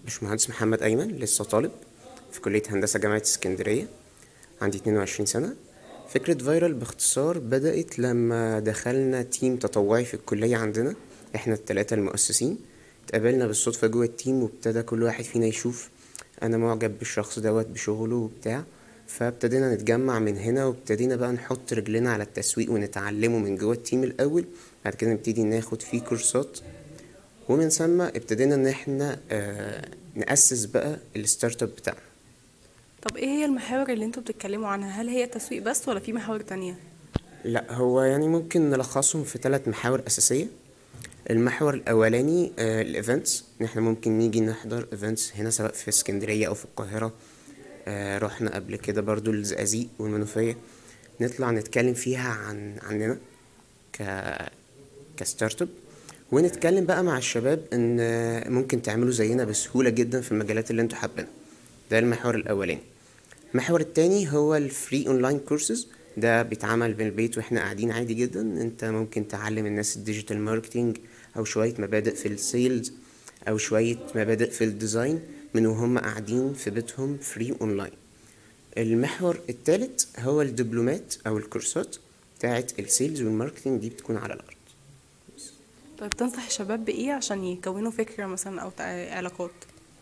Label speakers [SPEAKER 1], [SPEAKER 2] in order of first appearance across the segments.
[SPEAKER 1] باشمهندس محمد أيمن لسه طالب في كلية هندسة جامعة اسكندرية عندي 22 سنة فكرة فايرال باختصار بدأت لما دخلنا تيم تطوعي في الكلية عندنا احنا التلاتة المؤسسين اتقابلنا بالصدفة جوه التيم وابتدى كل واحد فينا يشوف أنا معجب بالشخص دوت بشغله وبتاع فابتدينا نتجمع من هنا وابتدينا بقى نحط رجلنا على التسويق ونتعلمه من جوه التيم الأول بعد كده نبتدي ناخد فيه كورسات ومن ثم ابتدينا ان احنا آه، نأسس بقى الستارت اب بتاعنا
[SPEAKER 2] طب ايه هي المحاور اللي انتوا بتتكلموا عنها هل هي تسويق بس ولا في محاور تانية
[SPEAKER 1] لا هو يعني ممكن نلخصهم في ثلاث محاور أساسية المحور الأولاني الايفنتس ان احنا ممكن نيجي نحضر ايفنتس هنا سواء في اسكندرية أو في القاهرة آه، رحنا قبل كده برضو الزقازيق والمنوفية نطلع نتكلم فيها عن عننا ك كستارت اب ونتكلم بقى مع الشباب ان آه، ممكن تعملوا زينا بسهولة جدا في المجالات اللي انتوا حابينها ده المحور الأولاني المحور التاني هو الفري اونلاين كورسز ده بيتعمل من البيت واحنا قاعدين عادي جدا انت ممكن تعلم الناس الديجيتال ماركتينج او شوية مبادئ في السيلز او شوية مبادئ في الديزاين من وهم قاعدين في بيتهم فري اونلاين المحور التالت هو الدبلومات او الكورسات بتاعت السيلز والماركتينج دي بتكون على الارض
[SPEAKER 2] طيب تنصح الشباب بايه عشان يكونوا فكرة مثلا او تع- علاقات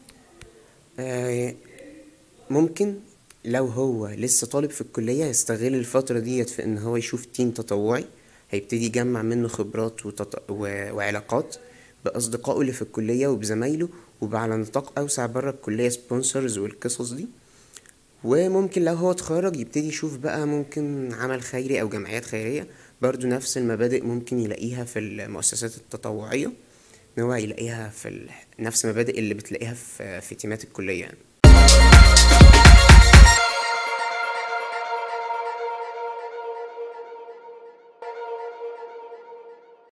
[SPEAKER 1] آه، ممكن لو هو لسه طالب في الكلية يستغل الفترة ديت في ان هو يشوف تيم تطوعي هيبتدي يجمع منه خبرات وتط... و... وعلاقات بأصدقائه اللي في الكلية وبزمايله وعلى نطاق أوسع بره الكلية سبونسرز والقصص دي وممكن لو هو اتخرج يبتدي يشوف بقى ممكن عمل خيري أو جمعيات خيرية برضو نفس المبادئ ممكن يلاقيها في المؤسسات التطوعية ان هو يلاقيها في ال... نفس المبادئ اللي بتلاقيها في في تيمات الكلية يعني